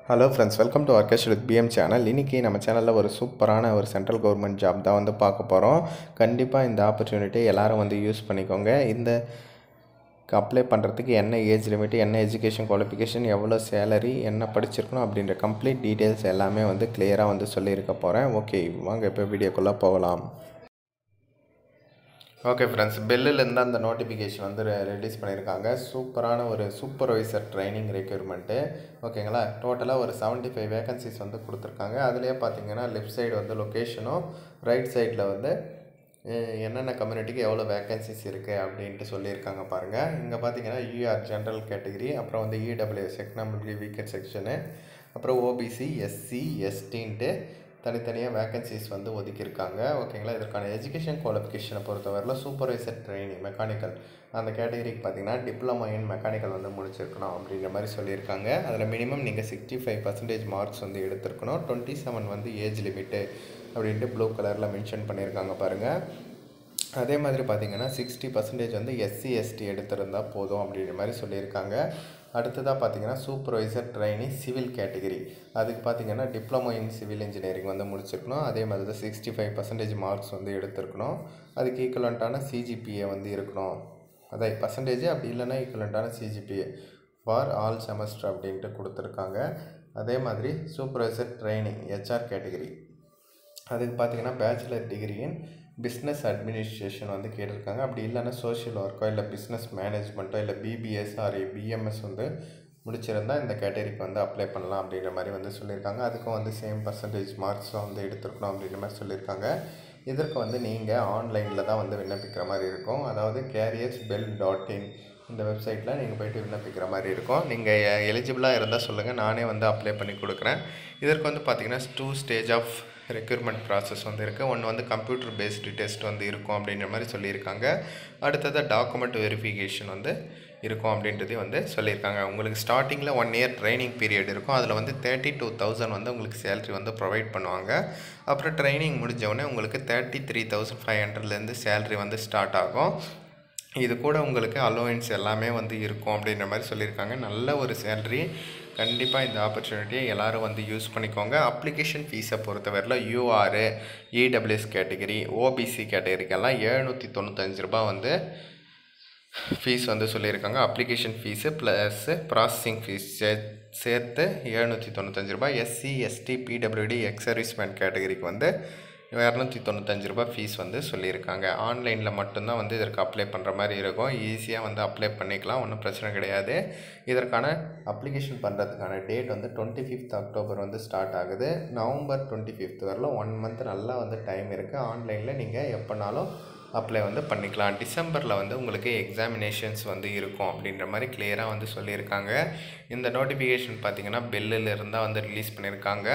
hello friends welcome to ஆர்கெஸ்ட் with PM channel இன்றைக்கி நம்ம சேனலில் ஒரு சூப்பரான ஒரு சென்ட்ரல் கவர்மெண்ட் ஜாப் தான் வந்து பார்க்க போகிறோம் கண்டிப்பாக இந்த ஆப்பர்ச்சுனிட்டி எல்லாரும் வந்து யூஸ் பண்ணிக்கோங்க இந்த அப்ளை பண்ணுறதுக்கு என்ன ஏஜ் லிமிட் என்ன எஜுகேஷன் குவாலிஃபிகேஷன் எவ்வளோ சேலரி என்ன படிச்சிருக்கணும் அப்படின்ற கம்ப்ளீட் டீட்டெயில்ஸ் எல்லாமே வந்து கிளியராக வந்து சொல்லியிருக்க போகிறேன் ஓகே வாங்க இப்போ வீடியோக்குள்ளே போகலாம் ஓகே ஃப்ரெண்ட்ஸ் பெல்லுலேருந்து அந்த நோட்டிஃபிகேஷன் வந்து ரிலீஸ் பண்ணியிருக்காங்க சூப்பரான ஒரு சூப்பர்வைசர் ட்ரைனிங் ரெக்யூர்மெண்ட்டு ஓகேங்களா டோட்டலாக ஒரு செவன்ட்டி ஃபைவ் வேகன்சிஸ் வந்து கொடுத்துருக்காங்க அதுலேயே பார்த்தீங்கன்னா லெஃப்ட் சைடு வந்து லொக்கேஷனும் ரைட் சைடில் வந்து அஹ், என்னென்ன கம்யூனிட்டிக்கு எவ்வளோ வேகன்சிஸ் இருக்குது அப்படின்ட்டு சொல்லியிருக்காங்க பாருங்கள் இங்கே பார்த்தீங்கன்னா யூஆர் ஜென்ரல் கேட்டகிரி அப்புறம் வந்து இடபிள்யூஎஸ் எக்கனாமிக்கலி வீக்கெண்ட் செக்ஷனு அப்புறம் ஓபிசி எஸ்சி எஸ்டின்ட்டு தனித்தனியாக வேகன்சிஸ் வந்து ஒதுக்கியிருக்காங்க ஓகேங்களா இதற்கான எஜுகேஷன் குவாலிஃபிகேஷனை பொறுத்தவரையில் சூப்பர்வைசர் ட்ரைனிங் மெக்கானிக்கல் அந்த கேட்டகரிக்கு பார்த்தீங்கன்னா டிப்ளமோ இன் மெக்கானிக்கல் வந்து முடிச்சிருக்கணும் அப்படின்ற மாதிரி சொல்லியிருக்காங்க அதில் மினிமம் நீங்கள் சிக்ஸ்டி ஃபைவ் பர்சன்டேஜ் மார்க்ஸ் வந்து எடுத்திருக்கணும் டுவெண்ட்டி செவன் வந்து ஏஜ் லிமிட்டு அப்படின்ட்டு ப்ளூ கலரில் மென்ஷன் பண்ணியிருக்காங்க பாருங்கள் அதே மாதிரி பார்த்தீங்கன்னா சிக்ஸ்டி பர்சன்டேஜ் வந்து எஸ்சி எஸ்டி எடுத்திருந்தால் போதும் அப்படின்ற மாதிரி சொல்லியிருக்காங்க அடுத்ததாக பார்த்தீங்கன்னா சூப்பர்வைசர் ட்ரைனி சிவில் கேட்டகிரி அதுக்கு பார்த்தீங்கன்னா டிப்ளமோ இன் சிவில் இன்ஜினியரிங் வந்து முடிச்சிருக்கணும் அதே மாதிரி தான் சிக்ஸ்டி ஃபைவ் பர்சன்டேஜ் மார்க்ஸ் வந்து எடுத்திருக்கணும் அதுக்கு ஈக்குவலண்ட்டான சிஜிபிஏ வந்து இருக்கணும் அதான் பர்சன்டேஜ் அப்படி இல்லைன்னா ஈக்குவலண்ட்டான சிஜிபிஏ ஃபார் ஆல் செமஸ்டர் அப்படின்ட்டு கொடுத்துருக்காங்க அதே மாதிரி சூப்பர்வைசர் ட்ரைனிங் ஹெச்ஆர் கேட்டகிரி அதுக்கு பார்த்தீங்கன்னா bachelor degree in business administration வந்து கேட்டிருக்காங்க அப்படி இல்லைன்னா சோஷியல் ஒர்க்கோ இல்லை பிஸ்னஸ் மேனேஜ்மெண்ட்டோ இல்லை பிபிஎஸ் ஆர் பிஎம்எஸ் வந்து முடிச்சிருந்தா இந்த கேட்டகரிக்கு வந்து அப்ளை பண்ணலாம் அப்படின்ற மாதிரி வந்து சொல்லியிருக்காங்க அதுக்கும் வந்து சேம் பர்சன்டேஜ் மார்க்ஸ் வந்து எடுத்துருக்கணும் அப்படின்ற மாதிரி சொல்லியிருக்காங்க இதற்கு வந்து நீங்கள் ஆன்லைனில் தான் வந்து விண்ணப்பிக்கிற மாதிரி இருக்கும் அதாவது கேரியர்ஸ் பெல் டாட் இன் இந்த வெப்சைட்டில் நீங்கள் போயிட்டு விண்ணப்பிக்கிற மாதிரி இருக்கும் நீங்கள் எலிஜிபிளாக இருந்தால் சொல்லுங்கள் நானே வந்து அப்ளை பண்ணி கொடுக்குறேன் இதற்கு வந்து பார்த்தீங்கன்னா two stage of requirement process வந்து இருக்குது ஒன்று வந்து கம்ப்யூட்டர் பேஸ்டு டெஸ்ட் வந்து இருக்கும் அப்படின்ற மாதிரி சொல்லியிருக்காங்க அடுத்ததாக டாக்குமெண்ட் வெரிஃபிகேஷன் வந்து இருக்கும் அப்படின்றதையும் வந்து சொல்லியிருக்காங்க உங்களுக்கு ஸ்டார்டிங்கில் ஒன் இயர் ட்ரைனிங் பீரியட் இருக்கும் அதில் வந்து தேர்ட்டி டூ தௌசண்ட் வந்து உங்களுக்கு சேலரி வந்து ப்ரொவைட் பண்ணுவாங்க அப்புறம் ட்ரைனிங் முடிஞ்சவொடனே உங்களுக்கு தேர்ட்டி த்ரீ தௌசண்ட் ஃபைவ் ஹண்ட்ரட்லேருந்து சேலரி வந்து ஸ்டார்ட் ஆகும் இது கூட உங்களுக்கு அலோவன்ஸ் எல்லாமே வந்து இருக்கும் அப்படின்ற மாதிரி சொல்லியிருக்காங்க நல்ல ஒரு சேலரி கண்டிப்பாக இந்த ஆப்பர்ச்சுனிட்டியை எல்லோரும் வந்து யூஸ் பண்ணிக்கோங்க அப்ளிகேஷன் ஃபீஸை பொறுத்தவரையில் யூஆர் இடபிள்யூஎஸ் கேட்டகரி ஓபிசி கேட்டகரிக்கெல்லாம் எழுநூற்றி தொண்ணூத்தஞ்சு ரூபாய் வந்து ஃபீஸ் வந்து சொல்லியிருக்காங்க application fees plus processing fee சே சேர்த்து எழுநூற்றி தொண்ணூத்தஞ்சு ரூபாய் SC ST PWD ex serviceman கேட்டகரிக்கு வந்து இரநூத்தி தொண்ணூத்தஞ்சு ரூபாய் ஃபீஸ் வந்து சொல்லியிருக்காங்க ஆன்லைனில் மட்டும்தான் வந்து இதற்கு அப்ளை பண்ணுற மாதிரி இருக்கும் ஈஸியாக வந்து அப்ளை பண்ணிக்கலாம் ஒன்றும் பிரச்சனை கிடையாது இதற்கான அப்ளிகேஷன் பண்ணுறதுக்கான டேட் வந்து டுவெண்ட்டி ஃபிஃப்த் அக்டோபர் வந்து ஸ்டார்ட் ஆகுது நவம்பர் டுவெண்ட்டி ஃபிஃப்த் வரலாம் ஒன் மந்த் நல்லா வந்து டைம் இருக்குது ஆன்லைனில் நீங்கள் எப்போனாலும் அப்ளை வந்து பண்ணிக்கலாம் டிசம்பரில் வந்து உங்களுக்கு எக்ஸாமினேஷன்ஸ் வந்து இருக்கும் அப்படின்ற மாதிரி கிளியராக வந்து சொல்லியிருக்காங்க இந்த நோட்டிஃபிகேஷன் பார்த்தீங்கன்னா பெல்லில் இருந்தால் வந்து ரிலீஸ் பண்ணியிருக்காங்க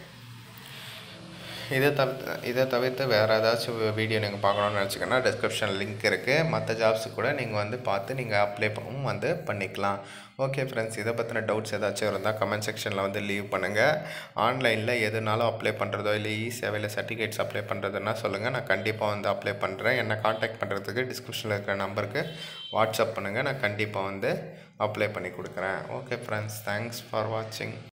இதை தவிர்த்து இதை தவிர்த்து வேறு ஏதாச்சும் வீடியோ நீங்கள் பார்க்கணுன்னு நினச்சிங்கன்னா டிஸ்கிரிப்ஷன் லிங்க் இருக்குது மற்ற ஜாப்ஸுக்கு கூட நீங்கள் வந்து பார்த்து நீங்கள் அப்ளை பண்ணவும் வந்து பண்ணிக்கலாம் ஓகே ஃப்ரெண்ட்ஸ் இதை பற்றின டவுட்ஸ் ஏதாச்சும் இருந்தால் கமெண்ட் செக்ஷனில் வந்து லீவ் பண்ணுங்கள் ஆன்லைனில் எதுனாலும் அப்ளை பண்ணுறதோ இல்லை இ சேவையில் சர்டிஃபிகேட்ஸ் அப்ளை பண்ணுறதுன்னா சொல்லுங்கள் நான் கண்டிப்பாக வந்து அப்ளை பண்ணுறேன் என்னை காண்டாக்ட் பண்ணுறதுக்கு டிஸ்கிரிப்ஷனில் இருக்கிற நம்பருக்கு வாட்ஸ்அப் பண்ணுங்கள் நான் கண்டிப்பாக வந்து அப்ளை பண்ணி கொடுக்குறேன் ஓகே ஃப்ரெண்ட்ஸ் தேங்க்ஸ் ஃபார் வாட்சிங்